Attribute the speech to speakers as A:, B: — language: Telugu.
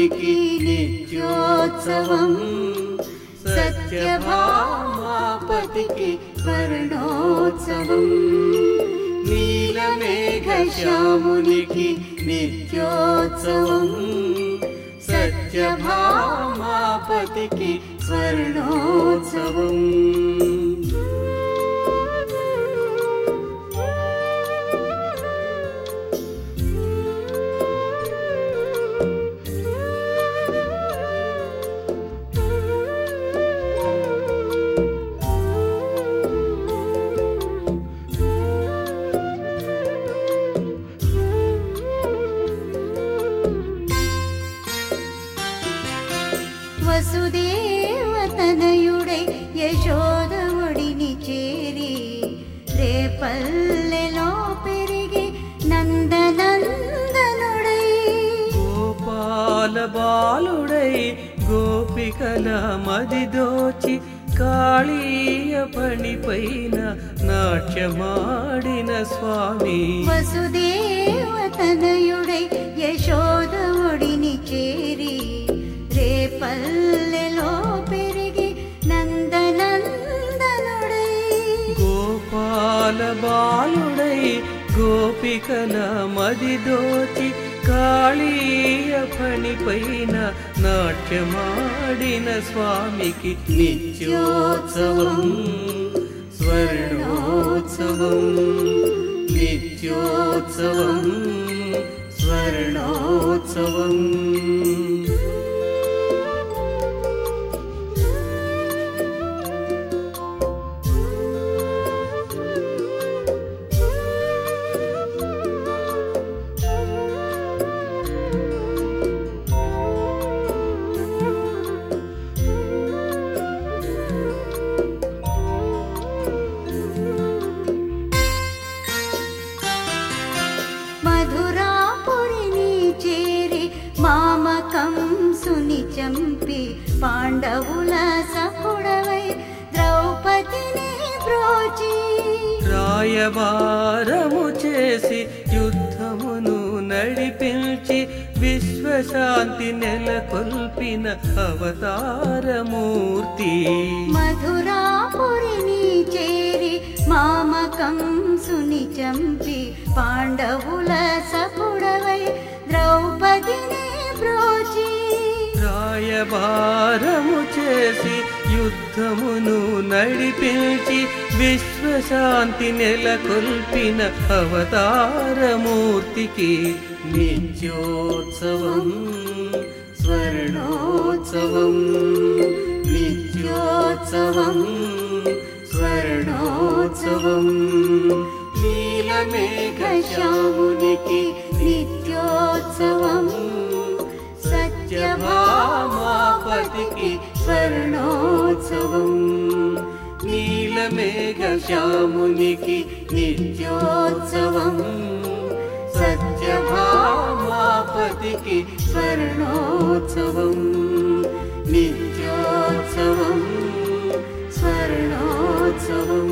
A: సత్యభామాపతికి నిత్యోత్సవం సత్యభామాపతికి స్వర్ణోత్సవం నీలమేఘశ్యామునికి నిత్యోత్సవం సత్యభామాపతికి స్వర్ణోత్సవం
B: వసుదేవతనయుడై యశోదవుడిని చేరి రేపల్లెలో పెరిగి నందనందనుడై
C: గోపాల బాలుడై గోపికల మది దోచి కాళీయ పణిపైన నాట్యమాడిన స్వామి
B: వసుదేవతనయుడై యశోదవుడిని చేరి రేపల్లెలో పెరిగి నందనందనుడై
C: గోపాల బాలుడై గోపికల మది దోచి కాళీయ పణిపైన నాట్యమాడిన స్వామికి
A: నిత్యోత్సవం స్వర్ణోత్సవం నిత్యోత్సవం స్వర్ణోత్సవం
B: మధురాపురిని చేరి మామకం సుని చంపి పాండవుల సపుడవై ద్రౌపదిని బ్రోచి
C: రాయబారము చేసి యుద్ధమును నడిపించి విశ్వశాంతి నెలకొల్పిన అవతారమూర్తి
B: మధురాపురిని చేరి మామకం సుని చంపి పాండవుల సపుడవై ద్రౌపదిని బ్రోచి
C: రాయబారము చేసి యుద్ధమును నడిపించి విశ్వశాంతి నెలకొల్పిన అవతారమూర్తికి
A: నిత్యోత్సవం స్వర్ణోత్సవం నిత్యోత్సవం స్వర్ణోత్సవం నీలమేఘశ్యామునికి నిత్యోత్సవం సత్యభామాపతికి స్వర్ణోత్సవం నీలమేఘశ్యామునికి నిత్యోత్సవం సత్యభామాపతికి స్వర్ణోత్సవం నిత్యోత్సవం స్వర్ణోత్సవం